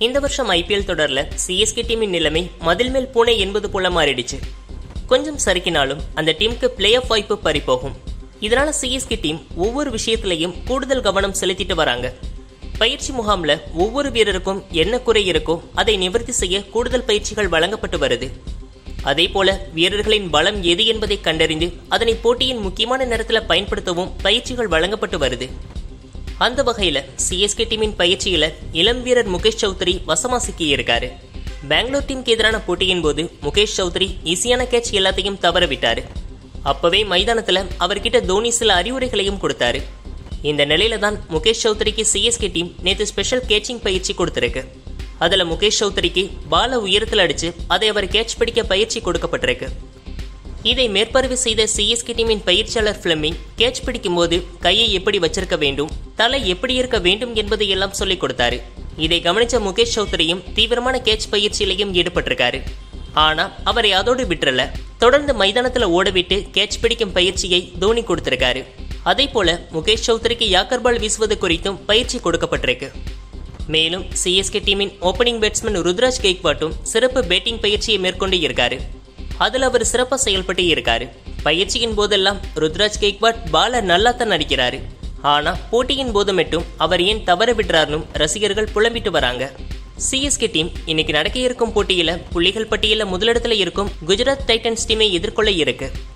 இந்த வருஷம் ஐபிஎல் தொடர்ல சிஎஸ்கே டீமின் நிலைமை மதில் மேல் பூனை என்பது போல மாறிடுச்சு கொஞ்சம் சறுக்கினாலும் அந்த டீமுக்கு பிளே ஆஃப் வாய்ப்பு பறிபோகும் இதனால சிஎஸ்கே டீம் ஒவ்வொரு விஷயத்திலையும் கூடுதல் கவனம் செலுத்திட்டு வராங்க பயிற்சி முகாம்ல ஒவ்வொரு வீரருக்கும் என்ன குறை இருக்கோ அதை நிவர்த்தி செய்ய கூடுதல் பயிற்சிகள் வழங்கப்பட்டு வருது அதே போல வீரர்களின் பலம் எது என்பதை கண்டறிந்து அதனை போட்டியின் முக்கியமான நேரத்தில் பயன்படுத்தவும் பயிற்சிகள் வழங்கப்பட்டு வருது அந்த வகையில சிஎஸ்கே டீமின் பயிற்சியில இளம் வீரர் முகேஷ் சௌத்ரி வசமா சிக்கி இருக்காரு பெங்களூர் டீமுக்கு எதிரான போட்டியின் போது முகேஷ் சௌத்ரி ஈஸியான கேட்ச் எல்லாத்தையும் தவற விட்டாரு அப்பவே மைதானத்துல அவர்கிட்ட தோனி சில அறிவுரைகளையும் கொடுத்தாரு இந்த நிலையில தான் முகேஷ் சௌத்ரிக்கு சிஎஸ்கே டீம் நேற்று ஸ்பெஷல் கேச்சிங் பயிற்சி கொடுத்திருக்கு அதுல முகேஷ் சௌத்ரிக்கு பால உயரத்தில் அடிச்சு அதை அவர் கேட்ச் பிடிக்க பயிற்சி கொடுக்கப்பட்டிருக்கு இதை மேற்பார்வை செய்த சிஎஸ்கே டீமின் பயிற்சியாளர் பிளமிங் கேட்ச் பிடிக்கும் போது கையை எப்படி வச்சிருக்க வேண்டும் தலை எப்படி இருக்க வேண்டும் என்பதை எல்லாம் சொல்லிக் கொடுத்தாரு இதை கவனிச்ச முகேஷ் சௌத்ரியும் தீவிரமான கேட்ச் பயிற்சியிலையும் ஈடுபட்டிருக்காரு ஆனா அவரை அதோடு விட்டுறல தொடர்ந்து மைதானத்துல ஓடவிட்டு கேட்ச் பிடிக்கும் பயிற்சியை தோனி கொடுத்திருக்காரு அதே போல முகேஷ் சௌத்ரிக்கு யாக்கர் பால் வீசுவது குறித்தும் பயிற்சி கொடுக்கப்பட்டிருக்கு மேலும் சிஎஸ்கே டீமின் ஓபனிங் பேட்ஸ்மேன் ருத்ராஜ் கெய்க்வாட்டும் சிறப்பு பேட்டிங் பயிற்சியை மேற்கொண்டு இருக்காரு அதுல அவர் சிறப்பா செயல்பட்டு இருக்காரு பயிற்சியின் போதெல்லாம் ருத்ராஜ் கெய்க்வாட் பால நல்லா தான் நடிக்கிறாரு ஆனா போட்டியின் போது மட்டும் அவர் ஏன் தவற விடுறாருன்னு ரசிகர்கள் புலம்பிட்டு வராங்க சிஎஸ்கே டீம் இன்னைக்கு நடக்க இருக்கும் போட்டியில புள்ளிகள் பட்டியல முதலிடத்துல இருக்கும் குஜராத் டைட்டன்ஸ் டீமை எதிர்கொள்ள இருக்கு